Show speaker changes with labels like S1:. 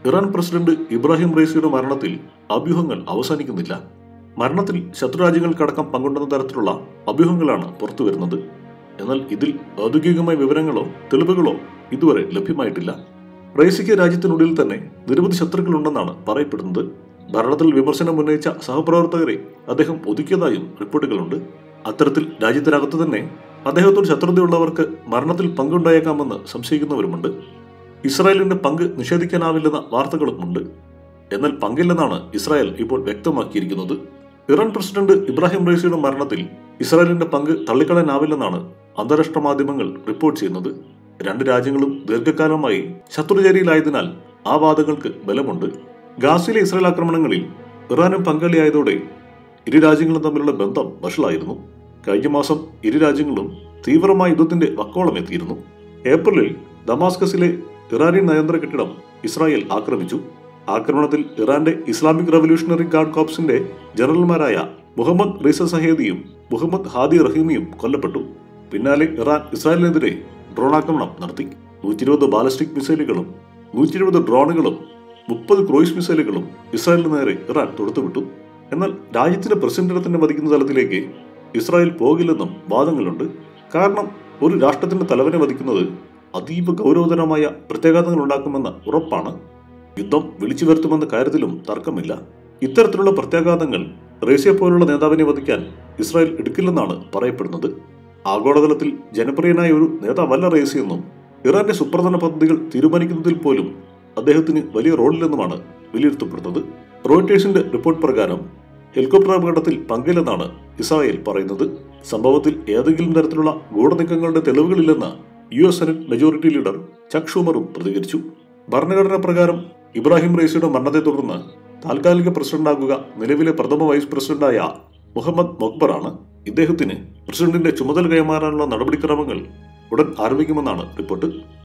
S1: Iran president Ibrahim റൈസിയുടെ മരണത്തിൽ അഭ്യൂഹങ്ങൾ അവസാനിക്കുന്നില്ല മരണത്തിൽ ശത്രുരാജ്യങ്ങൾക്കടക്കം പങ്കുണ്ടെന്ന തരത്തിലുള്ള അഭ്യൂഹങ്ങളാണ് പുറത്തുവരുന്നത് എന്നാൽ ഇതിൽ ഔദ്യോഗികമായ വിവരങ്ങളോ തെളിവുകളോ ഇതുവരെ ലഭ്യമായിട്ടില്ല റൈസിക്ക് രാജ്യത്തിനുള്ളിൽ തന്നെ നിരവധി ശത്രുക്കളുണ്ടെന്നാണ് പറയപ്പെടുന്നത് ഭരണത്തിൽ വിമർശനം ഉന്നയിച്ച സഹപ്രവർത്തകരെ അദ്ദേഹം ഒതുക്കിയതായും റിപ്പോർട്ടുകളുണ്ട് അത്തരത്തിൽ രാജ്യത്തിനകത്ത് തന്നെ അദ്ദേഹത്തോട് ശത്രുതയുള്ളവർക്ക് മരണത്തിൽ പങ്കുണ്ടായേക്കാമെന്ന് സംശയിക്കുന്നവരുമുണ്ട് ഇസ്രായേലിന്റെ പങ്ക് നിഷേധിക്കാനാവില്ലെന്ന വാർത്തകളുമുണ്ട് എന്നാൽ പങ്കില്ലെന്നാണ് ഇസ്രായേൽ ഇപ്പോൾ വ്യക്തമാക്കിയിരിക്കുന്നത് ഇറാൻ പ്രസിഡന്റ് ഇബ്രാഹിം റൈസിയുടെ മരണത്തിൽ ഇസ്രായേലിന്റെ പങ്ക് തള്ളിക്കളയാനാവില്ലെന്നാണ് അന്താരാഷ്ട്ര മാധ്യമങ്ങൾ റിപ്പോർട്ട് ചെയ്യുന്നത് രണ്ട് രാജ്യങ്ങളും ദീർഘകാലമായി ശത്രുചേരിയിലായതിനാൽ ആ വാദങ്ങൾക്ക് ബലമുണ്ട് ഗാസയിലെ ഇസ്രായേൽ ആക്രമണങ്ങളിൽ ഇറാനും പങ്കാളിയായതോടെ ഇരു രാജ്യങ്ങളും തമ്മിലുള്ള ബന്ധം വഷളായിരുന്നു കഴിഞ്ഞ മാസം ഇരു രാജ്യങ്ങളും തീവ്രമായ യുദ്ധത്തിന്റെ വക്കോളം എത്തിയിരുന്നു ഏപ്രിലിൽ ദമാസ്കസിലെ ഇറാനിയൻ നയന്ത്ര കെട്ടിടം ഇസ്രായേൽ ആക്രമിച്ചു ആക്രമണത്തിൽ ഇറാന്റെ ഇസ്ലാമിക് റവല്യൂഷണറി ഗാർഡ് കോപ്സിന്റെ ജനറൽമാരായ മുഹമ്മദ് റിസ സഹേദിയും മുഹമ്മദ് ഹാദി റഹീമിയും കൊല്ലപ്പെട്ടു പിന്നാലെ ഇറാൻ ഇസ്രായേലിനെതിരെ ഡ്രോൺ ആക്രമണം നടത്തി നൂറ്റി ഇരുപത് ബാലിസ്റ്റിക് മിസൈലുകളും നൂറ്റി ഇരുപത് ഡ്രോണുകളും മുപ്പത് ക്രൂയിസ് മിസൈലുകളും ഇസ്രായേലിന് നേരെ ഇറാൻ തൊടുത്തുവിട്ടു എന്നാൽ രാജ്യത്തിന്റെ പ്രസിഡന്റിനെ തന്നെ വധിക്കുന്ന തലത്തിലേക്ക് ഇസ്രായേൽ പോകില്ലെന്നും വാദങ്ങളുണ്ട് കാരണം ഒരു രാഷ്ട്രത്തിന്റെ തലവനെ വധിക്കുന്നത് അതീവ ഗൗരവതരമായ പ്രത്യാഘാതങ്ങൾ ഉണ്ടാക്കുമെന്ന ഉറപ്പാണ് യുദ്ധം വിളിച്ചു വരുത്തുമെന്ന കാര്യത്തിലും തർക്കമില്ല ഇത്തരത്തിലുള്ള പ്രത്യാഘാതങ്ങൾ റേഷ്യ പോലുള്ള നേതാവിനെ വധിക്കാൻ ഇസ്രായേൽ എടുക്കില്ലെന്നാണ് പറയപ്പെടുന്നത് ആഗോളതലത്തിൽ ജനപ്രിയനായ ഒരു നേതാവല്ല റേസി എന്നും ഇറാന്റെ സുപ്രധാന പദ്ധതികൾ തീരുമാനിക്കുന്നതിൽ പോലും അദ്ദേഹത്തിന് വലിയ റോളില്ലെന്നുമാണ് വിലയിരുത്തപ്പെടുന്നത് റോയിട്ടേഴ്സിന്റെ റിപ്പോർട്ട് പ്രകാരം ഹെലികോപ്റ്റർ അപകടത്തിൽ പങ്കില്ലെന്നാണ് ഇസ്രായേൽ പറയുന്നത് സംഭവത്തിൽ ഏതെങ്കിലും തരത്തിലുള്ള ഗൂഢനീക്കങ്ങളുടെ തെളിവുകളില്ലെന്ന് U S senate majority leader Chuck ഷൂമറും പ്രതികരിച്ചു ഭരണഘടനാ പ്രകാരം ഇബ്രാഹിം റൈസിയുടെ മരണത്തെ തുടർന്ന് താൽക്കാലിക പ്രസിഡന്റാകുക നിലവിലെ പ്രഥമ വൈസ് പ്രസിഡന്റായ മുഹമ്മദ് മൊക്ബറാണ് ഇദ്ദേഹത്തിന് പ്രസിഡന്റിന്റെ ചുമതല കൈമാറാനുള്ള നടപടിക്രമങ്ങൾ ഉടൻ ആരംഭിക്കുമെന്നാണ് റിപ്പോർട്ട്